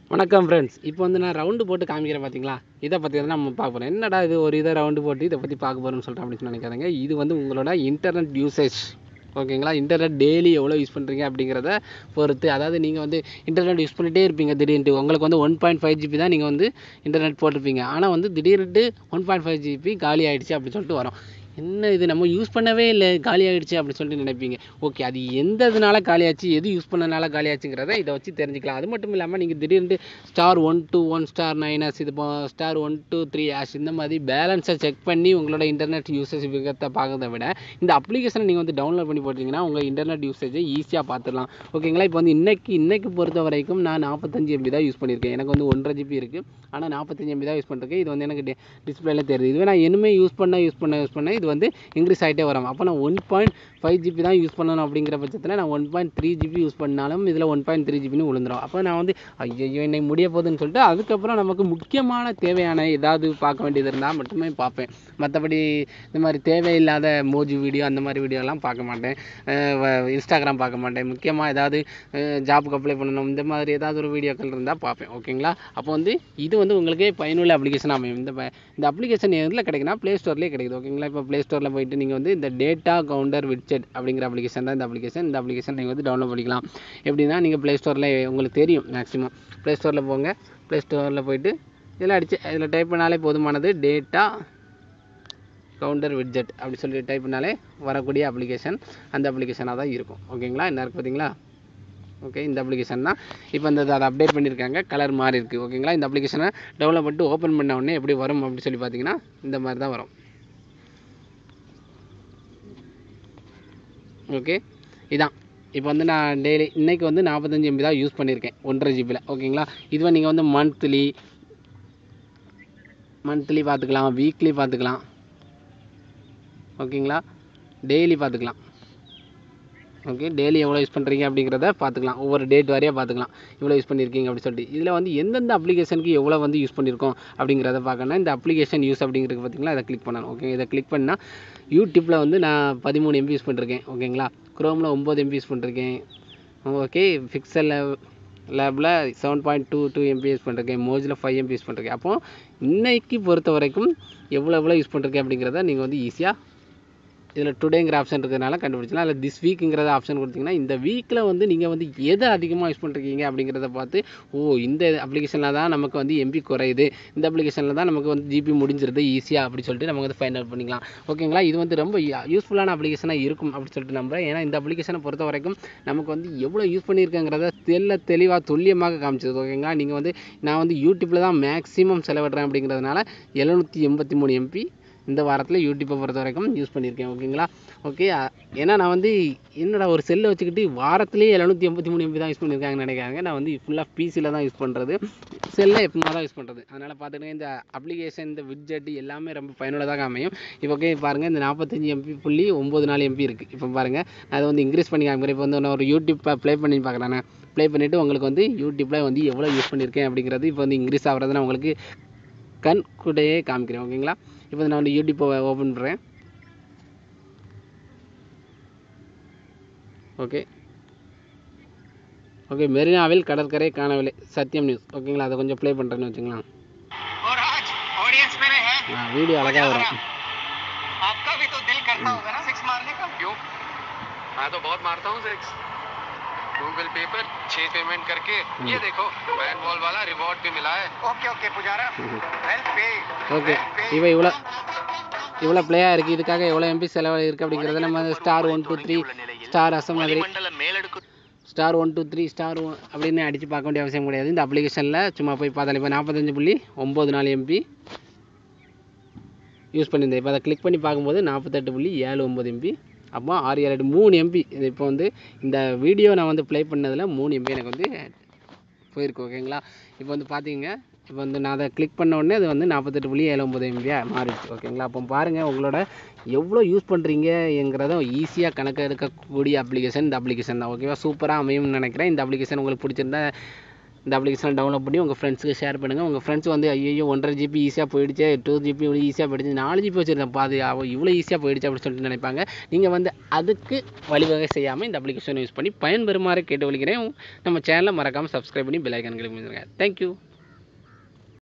வணக்கம் ஃப்ரெண்ட்ஸ் இப்போ வந்து நான் ரவுண்டு போட்டு காமிக்கிறேன் பார்த்தீங்களா இதை பற்றி தான் நம்ம பார்க்க போகிறோம் என்னடா இது ஒரு இதை ரவுண்டு போட்டு இதை பற்றி பார்க்க போகிறோம்னு சொல்லிட்டு அப்படின்னு நினைக்காதீங்க இது வந்து உங்களோட இன்டர்நெட் யூசேஜ் ஓகேங்களா இன்டர்நெட் டெய்லி எவ்வளோ யூஸ் பண்ணுறீங்க அப்படிங்கிறத பொறுத்து அதாவது நீங்கள் வந்து இன்டர்நெட் யூஸ் பண்ணிகிட்டே இருப்பீங்க திடீர்னு உங்களுக்கு வந்து ஒன் பாயிண்ட் ஃபைவ் ஜிபி தான் நீங்கள் வந்து இன்டர்நெட் போட்டிருப்பீங்க ஆனால் வந்து திடீர்னு ஒன் பாயிண்ட் ஃபைவ் ஜிபி காலி ஆயிடுச்சு அப்படின்னு சொல்லிட்டு வரும் என்ன இது நம்ம யூஸ் பண்ணவே இல்லை காலி ஆகிடுச்சு அப்படின்னு சொல்லிட்டு நினைப்பீங்க ஓகே அது எந்த இதனால காலியாச்சு எது யூஸ் பண்ணனால காலியாச்சுங்கிறத இதை வச்சு தெரிஞ்சுக்கலாம் அது மட்டும் இல்லாமல் நீங்கள் திடீர்னு star one two one star nine hash இது star one two three hash இந்த மாதிரி பேலன்ஸை செக் பண்ணி உங்களோட இன்டர்நெட் யூசேஜ் விகத்தை பார்க்கறத விட இந்த அப்ளிகேஷனை நீங்கள் வந்து டவுன்லோட் பண்ணி போட்டிங்கன்னா உங்கள் இன்டர்நெட் யூசேஜை ஈஸியாக பார்த்துடலாம் ஓகேங்களா இப்போ வந்து இன்னைக்கு இன்னைக்கு பொறுத்த வரைக்கும் நான் நாற்பத்தஞ்சு எம்பி தான் யூஸ் பண்ணியிருக்கேன் எனக்கு வந்து ஒன்றரை ஜிபி இருக்குது ஆனால் நாற்பத்தஞ்சு எம்பி தான் யூஸ் பண்ணிருக்கேன் இது வந்து எனக்கு டிஸ்பிளேல தெரியுது இதுவே நான் இனிமேல் யூஸ் பண்ண யூஸ் பண்ண யூஸ் பண்ண இது வந்து இன்க்ரீஸ் ஆகிட்டே வரும் அப்போ நான் ஒன் பாயிண்ட் ஃபைவ் ஜிபி தான் யூஸ் பண்ணணும் அப்படிங்கிற பட்சத்தில் நான் one point three GB use பண்ணாலும் இதில் ஒன் பாயிண்ட் த்ரீ ஜிபின்னு விழுந்துடும் அப்போ நான் வந்து ஐயோ இன்னைக்கு முடிய போகுதுன்னு சொல்லிட்டு அதுக்கப்புறம் நமக்கு முக்கியமான தேவையான ஏதாவது பார்க்க வேண்டியது இருந்தால் மட்டுமே பார்ப்பேன் மற்றபடி இந்த மாதிரி தேவையில்லாத மோஜி வீடியோ அந்த மாதிரி வீடியோலாம் பார்க்க மாட்டேன் இன்ஸ்டாகிராம் பார்க்க மாட்டேன் முக்கியமாக ஏதாவது ஜாப்புக்கு அப்ளை பண்ணணும் இந்த மாதிரி ஏதாவது ஒரு வீடியோக்கள் இருந்தால் பார்ப்பேன் ஓகேங்களா அப்போ வந்து இது வந்து உங்களுக்கே பயனுள்ள அப்ளிகேஷன் அமையும் இந்த ப- இந்த அப்ளிகேஷன் எதில் கிடைக்குன்னா ப்ளே ஸ்டோர்லேயே கிடைக்குது ஓகேங்களா இப்போ ப்ளே ஸ்டோரில் போயிட்டு நீங்கள் வந்து இந்த டேட்டா கவுண்டர் விட்செட் அப்படிங்கிற அப்ளிகேஷன் தான் இந்த அப்ளிகேஷன் இந்த அப்ளிகேஷன் நீங்கள் வந்து டவுன்லோட் பண்ணிக்கலாம் எப்படின்னா நீங்கள் ப்ளே ஸ்டோரில் உங்களுக்கு தெரியும் மேக்ஸிமம் ப்ளே ஸ்டோரில் போங்க ப்ளே ஸ்டோரில் போயிட்டு இதில் அடிச்சு இதில் டைப் பண்ணாலே போதுமானது டேட்டா கவுண்டர் விட்ஜெட் அப்படி சொல்லி டைப் பண்ணாலே வரக்கூடிய அப்ளிகேஷன் அந்த அப்ளிகேஷனாக தான் இருக்கும் ஓகேங்களா என்ன இருக்குது பார்த்தீங்களா ஓகே இந்த அப்ளிகேஷன் தான் இப்போ இந்த அதை அப்டேட் பண்ணியிருக்காங்க கலர் மாறி இருக்குது ஓகேங்களா இந்த அப்ளிகேஷனை டெவலப் பண்ணிட்டு ஓப்பன் பண்ண உடனே எப்படி வரும் அப்படி சொல்லி பார்த்தீங்கன்னா இந்த மாதிரி தான் வரும் ஓகே இதான் இப்போ வந்து நான் டெய்லி இன்னைக்கு வந்து நாற்பத்தஞ்சு எம்பி தான் யூஸ் பண்ணியிருக்கேன் ஒன்றரை ஜிபியில் ஓகேங்களா இதுவே நீங்கள் வந்து மந்த்லி மந்த்லி பார்த்துக்கலாம் வீக்லி பார்த்துக்கலாம் ஓகேங்களா டெய்லி பார்த்துக்கலாம் ஓகே டெய்லி எவ்வளோ யூஸ் பண்ணுறீங்க அப்படிங்கிறத பார்த்துக்கலாம் ஒவ்வொரு டேட் வரையாக பார்த்துக்கலாம் இவ்வளோ யூஸ் பண்ணியிருக்கீங்க அப்படி சொல்லிட்டு இதில் வந்து எந்தெந்த அப்ளிகேஷனுக்கு எவ்வளோ வந்து யூஸ் பண்ணியிருக்கோம் அப்படிங்கிறத பார்க்கணும் இந்த அப்ளிகேஷன் யூஸ் அப்படிங்கிறது பார்த்தீங்களா இதை கிளிக் பண்ணணும் ஓகே இதை கிளிக் பண்ணால் யூடியூப்பில் வந்து நான் பதிமூணு எம்பி யூஸ் பண்ணிருக்கேன் ஓகேங்களா க்ரோமில் ஒம்பது எம்பி யூஸ் பண்ணிருக்கேன் ஓகே பிக்சல் லேபில் seven point two two MB use பண்ணிருக்கேன் மோஜில் ஃபைவ் எம்பி யூஸ் பண்ணிருக்கேன் அப்போது இன்னைக்கு பொறுத்த வரைக்கும் எவ்வளோ எவ்வளோ யூஸ் பண்ணிருக்கேன் அப்படிங்கிறத நீங்கள் வந்து ஈஸியாக இதில் டுடேங்கிற ஆப்ஷன் இருக்கிறதுனால கண்டுபிடிச்சலாம் இல்லை திஸ் வீக்குங்கிறத ஆப்ஷன் கொடுத்தீங்கன்னா இந்த வீக்கில் வந்து நீங்கள் வந்து எதை அதிகமாக யூஸ் பண்ணுறீங்க அப்படிங்கிறத பார்த்து ஓ இந்த அப்ளிகேஷனில் தான் நமக்கு வந்து எம்பி குறையுது இந்த அப்ளிகேஷனில் தான் நமக்கு வந்து ஜிபி முடிஞ்சிருது ஈஸியாக அப்படி சொல்லிட்டு நம்ம வந்து ஃபைண்ட் அவுட் பண்ணிக்கலாம் ஓகேங்களா இது வந்து ரொம்ப யூஸ்ஃபுல்லான அப்ளிகேஷனாக இருக்கும் அப்படி சொல்லிட்டு நம்புறேன் ஏன்னா இந்த அப்ளிகேஷனை பொறுத்த வரைக்கும் நமக்கு வந்து எவ்வளோ யூஸ் பண்ணியிருக்கேங்கிறத தெல்ல தெளிவாக துல்லியமாக காமிச்சது ஓகேங்களா நீங்கள் வந்து நான் வந்து யூடியூப்பில் தான் மேக்ஸிமம் செலவிடுறேன் அப்படிங்கிறதுனால எழுநூற்றி எண்பத்தி மூணு எம்பி இந்த வாரத்தில் யூடியூப்பை பொறுத்த வரைக்கும் யூஸ் பண்ணியிருக்கேன் ஓகேங்களா ஓகே ஏன்னா நான் வந்து என்னடா ஒரு செல்லை வச்சுக்கிட்டு வாரத்திலேயே எழுநூற்றி எண்பத்தி மூணு எம்பி தான் யூஸ் பண்ணியிருக்காங்கன்னு நினைக்கிறாங்க நான் வந்து ஃபுல்லாக பிசியில் தான் யூஸ் பண்ணுறது செல்லை எப்பவுமே தான் யூஸ் பண்ணுறது அதனால் பார்த்துட்டு இந்த அப்ளிகேஷன் இந்த விட்ஜெட் எல்லாமே ரொம்ப பயனுள்ளதாக அமையும் இப்போ ஓகே பாருங்கள் இந்த நாற்பத்தஞ்சு எம்பி புள்ளி ஒம்பது நாலு எம்பி இருக்குது இப்போ பாருங்கள் நான் அதை வந்து இன்க்ரீஸ் பண்ணி காமிக்கிறேன் இப்போ வந்து நான் ஒரு யூடியூப்பை ப்ளே பண்ணி பார்க்குறேன் ப்ளே பண்ணிவிட்டு உங்களுக்கு வந்து யூடியூப்பில் வந்து எவ்வளோ யூஸ் பண்ணியிருக்கேன் அப்படிங்கிறது இப்போ வந்து இன்க்ரீஸ் ஆகிறத நான் உங்களுக்கு கண் கூடயே காமிக்கிறேன் ஓகேங்களா இப்போ நான் வந்து யூடியூப்பை ஓப்பன் பண்ணுறேன் ஓகே ஓகே மெரினாவில் கடற்கரை காணவில்லை சத்தியம் நியூஸ் ஓகேங்களா அதை கொஞ்சம் ப்ளே பண்ணுறேன்னு வச்சுங்களேன் और आज ऑडियंस मेरे हैं வீடியோ அழகாக வரும் आपका भी तो दिल करता होगा ना सिक्स मारने का क्यों मैं तो बहुत मारता हूँ सिक्स गूगल पे पर छह पेमेंट करके ये देखो बैन बॉल वाला रिवॉर्ड भी मिला है ओके ओके पुजारा वेल पे ஓகே இப்போ இவ்வளோ இவ்வளோ ப்ளேயாக இருக்குது இதுக்காக எவ்வளோ எம்பி செலவு இருக்குது அப்படிங்கிறத நம்ம star one two three star hash மாதிரி மண்டல மேலடுக்கு star one two three star one அப்படின்னு அடித்து பார்க்க வேண்டிய அவசியம் கிடையாது இந்த அப்ளிகேஷனில் சும்மா போய் பார்த்தாலே இப்போ நாற்பத்தஞ்சு புள்ளி ஒம்பது நாலு எம்பி யூஸ் பண்ணியிருந்தேன் இப்போ அதை கிளிக் பண்ணி பார்க்கும்போது நாற்பத்தெட்டு புள்ளி ஏழு ஒம்பது எம்பி அப்போ ஆறு ஏழு எட்டு மூணு எம்பி இது இப்போ வந்து இந்த வீடியோ நான் வந்து ப்ளே பண்ணதில் மூணு எம்பி எனக்கு வந்து போயிருக்கு ஓகேங்களா இப்போ வந்து பார்த்தீங்க இப்போ வந்து நான் அதை கிளிக் பண்ண உடனே அது வந்து நாற்பத்தெட்டு புள்ளி ஏழு ஒம்பது எம்பியாக மாறிடுச்சு ஓகேங்களா அப்போ பாருங்கள் உங்களோட எவ்வளோ யூஸ் பண்ணுறீங்கங்கிறத ஈஸியாக கணக்கு எடுக்கக்கூடிய அப்ளிகேஷன் இந்த அப்ளிகேஷன் தான் ஓகேவா சூப்பராக அமையும்னு நினைக்கிறேன் இந்த அப்ளிகேஷன் உங்களுக்கு பிடிச்சிருந்தா இந்த அப்ளிகேஷனை டவுன்லோட் பண்ணி உங்கள் ஃப்ரெண்ட்ஸுக்கு ஷேர் பண்ணுங்கள் உங்கள் ஃப்ரெண்ட்ஸ் வந்து ஐயோ ஒன்றரை ஜிபி ஈஸியாக போயிடுச்சு டூ ஜிபி இவ்வளோ ஈஸியாக போயிடுச்சு நாலு ஜிபி வச்சுருந்தேன் பாது அவ இவ்வளோ ஈஸியாக போயிடுச்சு அப்படின்னு சொல்லிட்டு நினைப்பாங்க நீங்கள் வந்து அதுக்கு வழிவகை செய்யாமல் இந்த அப்ளிகேஷனை யூஸ் பண்ணி பயன்பெறுமாறு கேட்டு வலிக்கிறேன் நம்ம சேனலை மறக்காமல் சப்ஸ்கிரைப் பண்ணி பெல் ஐக்கன் கிளிக் பண்ணிடுங்க தேங்க்யூ